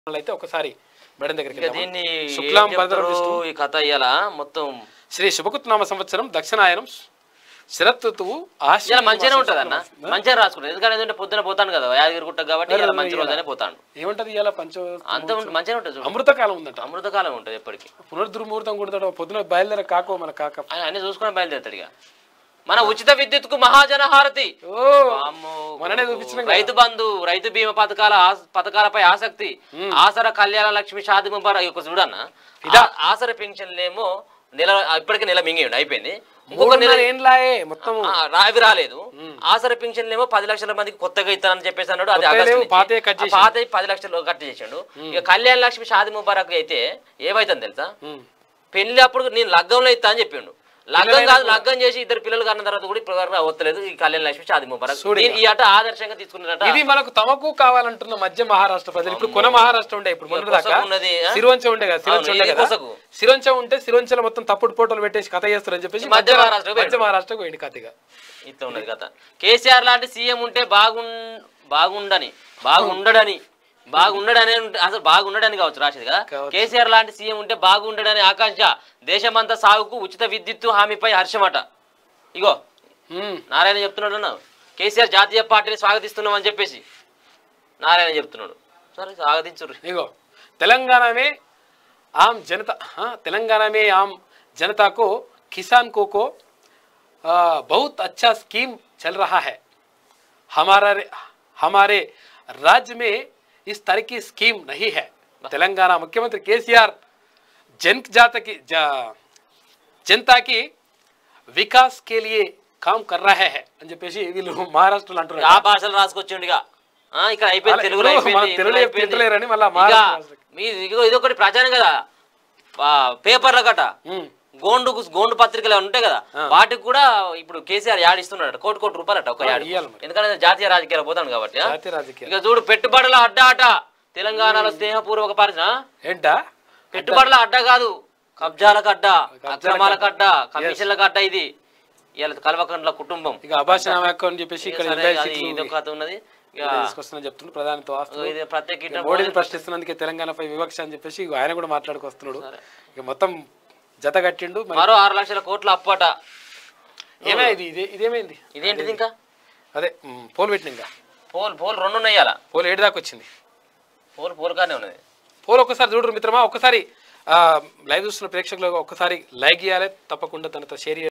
అయితే ఒకసారి మేడం దగ్గరికి ఇక వెళ్దామా? దీన్ని ఏం శుక్లాం భద్రం చెప్తారో విష్ణు ఈ కథ ఇయ్యాల మొత్తం శ్రీ శుభకృత్నామ సంవత్సరం దక్షిణాయనం శరత్ ఋతువు ఇలా ఆశ్వీజ మంచిగానే మాసం ఉంటుంది అన్న శుక్లమాసం. మంచిగా రాసుకుంటాడు ఎందుకంటే ఏంటంటే పొద్దున పోతాను కదా యాదగిరి గుట్ట కాబట్టి ఇలా మంచి రోజునే పోతాడు ఏమంటది ఇవాళ పంచ అంత ఉంటుంది మంచిగానే ఉంటుంది చూడు. అమృతకాలం ఉందంట అమృతకాలం ఉంటుంది ఎప్పటికీ పునర్దుర్ముహూర్తం కొడతాడు పొద్దున బయలుదేర కాకో మన కాక ఆయన అన్ని చూసుకుని బయలుదేరుతాడు ఇక మన ఉచిత విద్యుత్కు మహాజన హారతి ఓ వామ్మో, మననే చూపించినాం కదా. రైతు బంధు రైతు బీమా పథకాల ఆస్- పథకాలపై ఆసక్తి ఆసర కళ్యాణ లక్ష్మి షాది ముబారక్ ఒక చూడన్న ఆ- ఆసర పెన్షన్లు ఏమో నెల ఇప్పటికే నెల మింగేయండి అయిపోయింది ఇంకొక నెల మూడున్నర ఏండ్లాయే మొత్తం ఆ, రావి రాలేదు ఆసర పింఛన్లు ఏమో పది లక్షల మందికి కొత్తగా ఇస్తానని చెప్పేసి అన్నాడు అది కొత్తవి ఆగస్టు లేవు, నుంచి. పాతవి కట్ ఆ పాతవి పది లక్షలు కట్ చేసాడు ఇక కళ్యాణ లక్ష్మి షాది ముబారక్ అయితే ఏమైతుంది తెలుసా ఉమ్. పెళ్లి అప్పుడు నేను లగ్గంలో ఇస్తా అని చెప్పిండు లగ్గం కాదు లగ్గం చేసి ఇద్దరు పిల్లలు కన్న తర్వాత కూడా ఇప్పుడు వరకు అవతలేదు ఈ కళ్యాణ లక్ష్మి షాది ముబారక్ దీన్ని ఈ ఆట ఆదర్శంగా తీసుకున్నారట ఇది మనకు తమకు కావాలంటున్న మధ్య మహారాష్ట్ర ప్రజలు ఇప్పుడు కొన మహారాష్ట్ర ఉండే ఇప్పుడు మొన్న దాకా కొసకు ఉన్నది, ఆ? సిరివంచ ఉండే కదా సిరివంచ అవును, ఉండే ఇది కదా కొసకు. సిరివంచ ఉంటే సిరివంచలో మొత్తం తప్పుడు ఫోటోలు పెట్టేసి కథ చేస్తారని చెప్పేసి మధ్య మధ్య మహారాష్ట్రకు మధ్య మహారాష్ట్రకు పోయింది కథగా ఇట్లా ఉన్నది కథ కేసీఆర్ లాంటి సీఎం ఉంటే బాగుం బాగుండని బాగుండడని బాగుండడని ఉంటే- అసలు బాగుండడని కావచ్చు రాసేది కదా కావచ్చు. కేసీఆర్ లాంటి సీఎం ఉంటే బాగుండడని ఆకాంక్ష దేశమంతా సాగుకు ఉచిత విద్యుత్తు హామీపై హర్షమట ఇగో ఉమ్. నారాయణ చెప్తున్నాడు అన్న కేసీఆర్ జాతీయ పార్టీని స్వాగతిస్తున్నాం అని చెప్పేసి నారాయణ చెప్తున్నాడు సరే స్వాగతించుర్రు देखो तेलंगाना में आम जनता हाँ तेलंगाना में आम जनता को किसान को को आ, बहुत अच्छा स्कीम चल रहा है हमारा हमारे राज्य में इस तरह की स्कीम नहीं है तेलंगाना मुख्यमंत्री केसीआर जन जात की जा- जनता की विकास के लिए काम कर रहा है అని చెప్పేసి వీళ్ళు మహారాష్ట్రలో అంటున్నారు ఆ భాషలు రాసుకొచ్చిండుగా ఆ, ఇక్కడ అయిపోయింది అలా తెలుగులో ఇప్పుడు అయిపోయింది మనం తెలుగులో ఇందులో అయిపోయింది. తిట్టలేరని మళ్ళా ఇక మహారాష్ట్ర మీ ఇదిగో ఇదొకటి ప్రచారం కదా ఆ, పేపర్ల గట ఉమ్. గోండు గోండు పత్రికలు ఏమైనా ఉంటాయి కదా వాటికి కూడా ఇప్పుడు కేసీఆర్ యాడ్ ఇస్తున్నాడు కోటి కోటి రూపాయలట ఒక యాడ్ ఇయ్యాలి మరి. ఎందుకంటే జాతీయ రాజకీయాలు పోతాను కాబట్టి ఆ? జాతీయ రాజకీయాలు ఇక చూడు పెట్టుబడుల అడ్డ అట తెలంగాణలో స్నేహపూర్వక పరిచయ ఏంటా పెట్టుబడుల అడ్డ కాదు కబ్జాలకు అడ్డ అక్రమాలకు అడ్డ కమిషన్లకు అడ్డ ఇది ఇలా కల్వకండ్ల కుటుంబం ఇక అభాష నామకం అని చెప్పేసి ఇక్కడ సరే, ఎంపై అది సీట్లు ఇదొక కథ ఉన్నది ఇక తీసుకొస్తున్నా చెప్తుండ్రు ప్రధానితో ఆస్తులు ఇది ప్రత్యేక ఇక మోడీని ప్రశ్నిస్తున్నందుకే తెలంగాణపై వివక్ష అని చెప్పేసి ఇక ఆయన కూడా మాట్లాడుకొస్తున్నాడు ఇక మొత్తం జత కట్టిండు మరి మరో ఆరు లక్షల కోట్ల అప్పట ఏమే ఇది ఇదే ఇదేమైంది ఇదేంటిది ఇంకా అదే మ్, పోల్ పెట్టిన ఇంకా పోల్ పోల్ రెండు ఉన్నాయి అలా పోల్ ఏడు దాకా వచ్చింది పోల్ పోల్ కానే ఉన్నది పోల్ ఒక్కసారి చూడరు మిత్రమా ఒక్కసారి ఆ, లైవ్ చూస్తున్న ప్రేక్షకులు ఒక్కసారి లైక్ చేయాలి తప్పకుండా తనతో షేర్ చేయాలి